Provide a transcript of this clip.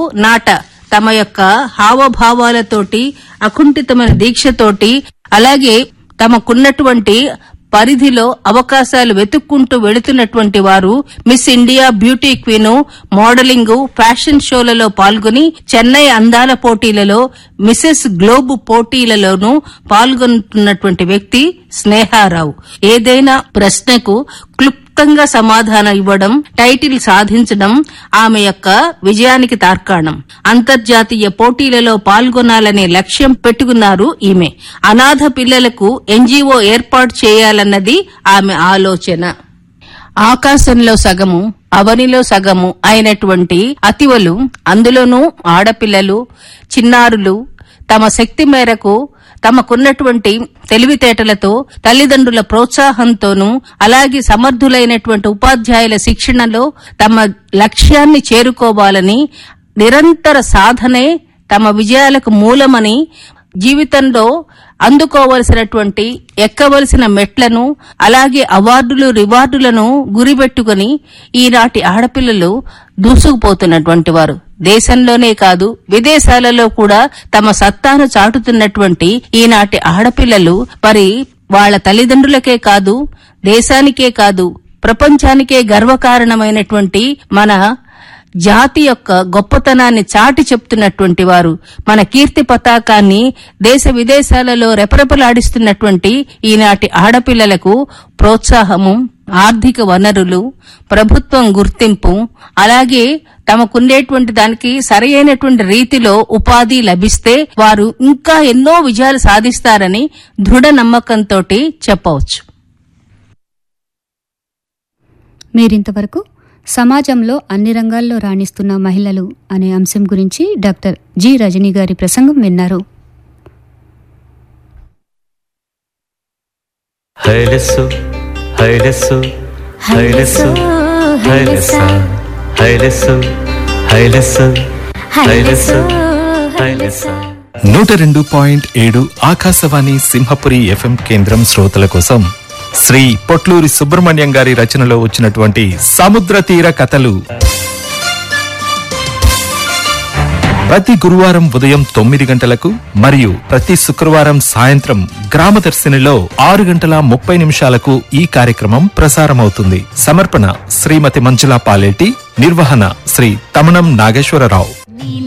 నాట తమ యొక్క హావభావాలతోటి అకుంఠితమైన దీక్షతోటి అలాగే తమకున్నటువంటి పరిధిలో అవకాశాలు వెతుక్కుంటూ వెళుతున్నటువంటి వారు Miss India beauty queen modelling fashion షోలలో పాల్గొని చెన్నై అందాల పోటీలలో మిసెస్ గ్లోబ్ పోటీలలోనూ పాల్గొంటున్నటువంటి వ్యక్తి స్నేహారావు ఏదైనా ప్రశ్నకు క్లుప్తంగా సమాధానం ఇవ్వడం టైటిల్ సాధించడం ఆమె యొక్క విజయానికి తార్కాణం అంతర్జాతీయ పోటీలలో పాల్గొనాలనే లక్ష్యం పెట్టుకున్నారు ఈమె అనాథ పిల్లలకు ఎన్జీఓ ఏర్పాటు చేయాలన్నది ఆమె ఆలోచన ఆకాశంలో సగము అవనిలో సగము అయినటువంటి అతివలు అందులోనూ ఆడపిల్లలు చిన్నారులు తమ శక్తి మేరకు తమకున్నటువంటి తెలివితేటలతో తల్లిదండ్రుల ప్రోత్సాహంతోనూ అలాగే సమర్థులైనటువంటి ఉపాధ్యాయుల శిక్షణలో తమ లక్ష్యాన్ని చేరుకోవాలని నిరంతర సాధనే తమ విజయాలకు మూలమని జీవితంలో అందుకోవలసినటువంటి ఎక్కవలసిన మెట్లను అలాగే అవార్డులు రివార్డులను గురిపెట్టుకుని ఈనాటి ఆడపిల్లలు దూసుకుపోతున్నటువంటి వారు దేశంలోనే కాదు విదేశాలలో కూడా తమ సత్తాను చాటుతున్నటువంటి ఈనాటి ఆడపిల్లలు మరి వాళ్ళ తల్లిదండ్రులకే కాదు దేశానికే కాదు ప్రపంచానికే గర్వకారణమైనటువంటి మన జాతి యొక్క గొప్పతనాన్ని చాటి చెప్తున్నటువంటి వారు మన కీర్తి పతాకాన్ని దేశ విదేశాలలో రెపరెపలాడిస్తున్నటువంటి ఈనాటి ఆడపిల్లలకు ప్రోత్సాహము ఆర్థిక వనరులు ప్రభుత్వం గుర్తింపు అలాగే తమకుండేటువంటి దానికి సరైనటువంటి రీతిలో ఉపాధి లభిస్తే వారు ఇంకా ఎన్నో విజయాలు సాధిస్తారని దృఢ నమ్మకంతో చెప్పవచ్చు మీరింతవరకు సమాజంలో అన్ని రంగాల్లో రాణిస్తున్న మహిళలు అనే అంశం గురించి డాక్టర్ జి రజనీ గారి ప్రసంగం విన్నారు హైలెస్సు హైలెస్సు హైలెస్సు హైలెస్స హైలెస్సు హైలెస్సు హైలెస్సు హైలెస్స నూట రెండు పాయింట్ ఏడు ఆకాశవాణి సింహపురి ఎఫ్ఎం కేంద్రం శ్రోతల కోసం శ్రీ పొట్లూరి సుబ్రహ్మణ్యం గారి రచనలో వచ్చినటువంటి సముద్ర తీర కథలు ప్రతి గురువారం ఉదయం తొమ్మిది గంటలకు మరియు ప్రతి శుక్రవారం సాయంత్రం గ్రామదర్శినిలో ఆరు గంటల ముప్పై నిమిషాలకు ఈ కార్యక్రమం ప్రసారమవుతుంది సమర్పణ శ్రీమతి మంజులా పాలేటి నిర్వహణ శ్రీ తమణం నాగేశ్వరరావు